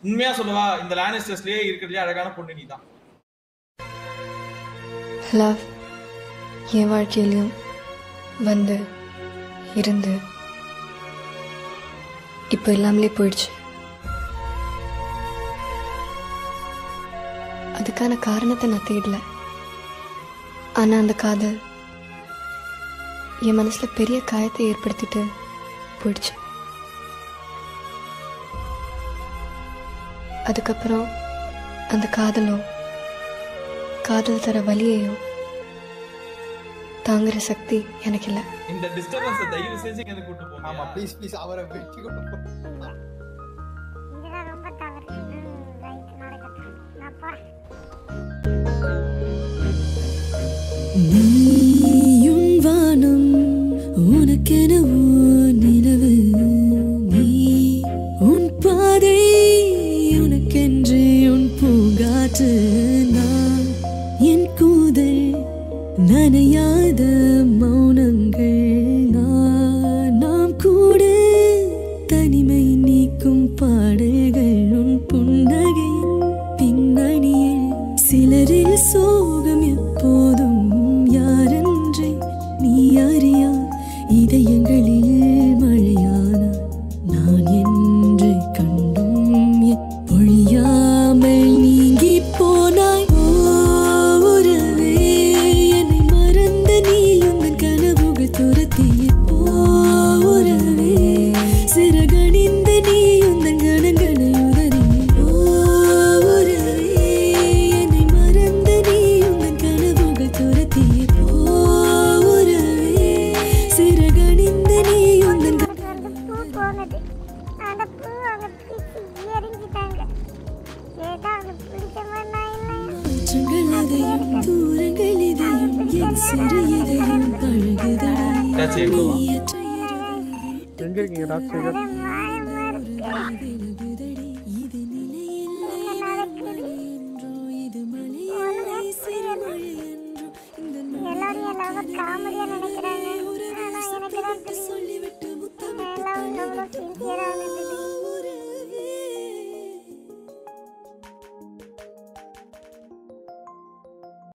உண்மையா சொல்லவா இந்த லானிஸ்டர்ஸ்லயே இருக்கிறதுலே அழகான பொண்ணு நீ தான் லவ் என் வாழ்க்கையிலையும் வந்து இருந்து இப்போ இல்லாமலே போயிடுச்சு அதுக்கான காரணத்தை நான் தேடல ஆனா அந்த காதல் என் மனசுல பெரிய காயத்தை ஏற்படுத்திட்டு போயிடுச்சு அதுக்கப்புறம் அந்த காதலோ காதல் தர வலியையோ தாங்குற சக்தி எனக்கு இல்லை இந்த டிஸ்டர்பன்ஸை தயவு செஞ்சு எனக்கு கூட்டு போங்க ஆமா ப்ளீஸ் ப்ளீஸ் அவரை வெட்டி கொண்டு போ இதெல்லாம் ரொம்ப தவறு ரைட் நடக்கட்டும் நான் போறேன் நீயும் வானம் உனக்கென ஓர் நிலவு நீ உன் பாதை உனக்கென்றே உன் பூங்காற்று நான் என் கூதல் நனையாத மௌனங்கள் நான் நாம் கூட தனிமை நீக்கும் பாடல்கள் உன் புன்னகை பின்னணியில் சிலரில் சோகம் எப்போதும் யாரென்றே நீ அறியா இதயங்களில் மழையான நான் என்று கண்டும் என் பொழியாமல் நீங்கி போனாய் ஓ, உறவே என்னை மறந்த நீ உந்தன் கனவுகள் துரத்திய ஓ, உறவே சிறகணிந்த நீ உந்தன் கணங்களை உதறிய ஓ, உறவே என்னை மறந்த நீ உந்தன் கனவுகள் துரத்திய ஓ, உறவே சிறகணிந்த நீ உந்தன் க- வருது பூ போனது அந்த பூ அவங்க பிடிச்சி எரிஞ்சிட்டாங்க ஏதோ அவங்க பிடிச்ச மாதிரி நான் இல்லை மாற்றங்கள் அதையும் தூரங்கள் இதையும் என் சிறு இதயம் பழகுதடா ஏதாச்சும் எவ்வளவா? நீயற்ற இரவுகளில் எங்க இருக்கீங்க டாக்டர்